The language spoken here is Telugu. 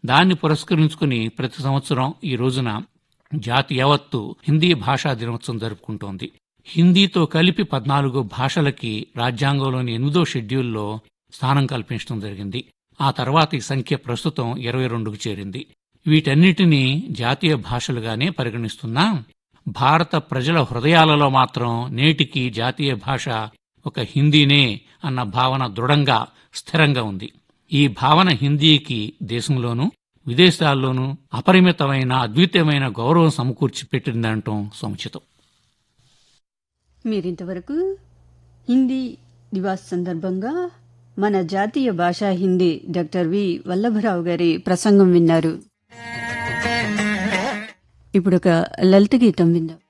దాన్ని పురస్కరించుకుని ప్రతి సంవత్సరం ఈ రోజున జాతి యావత్తు హిందీ భాషా దినోత్సవం జరుపుకుంటోంది హిందీతో కలిపి పద్నాలుగు భాషలకి రాజ్యాంగంలోని ఎనిమిదో షెడ్యూల్లో స్థానం కల్పించడం జరిగింది ఆ తర్వాత ఈ సంఖ్య ప్రస్తుతం ఇరవై రెండుకు చేరింది వీటన్నిటినీ జాతీయ భాషలుగానే పరిగణిస్తున్నా భారత ప్రజల హృదయాలలో మాత్రం నేటికి జాతీయ భాష ఒక హిందీనే అన్న భావన దృఢంగా స్థిరంగా ఉంది ఈ భావన హిందీకి దేశంలోనూ విదేశాల్లోనూ అపరిమితమైన అద్వితీయమైన గౌరవం సమకూర్చి పెట్టిందంటం సముచితం మీరింతవరకు హిందీ దివాస్ సందర్భంగా మన జాతీయ భాష హిందీ డాక్టర్ వి వల్లభరావు గారి ప్రసంగం విన్నారు ఇప్పుడు ఒక లలిత గీతం విందాం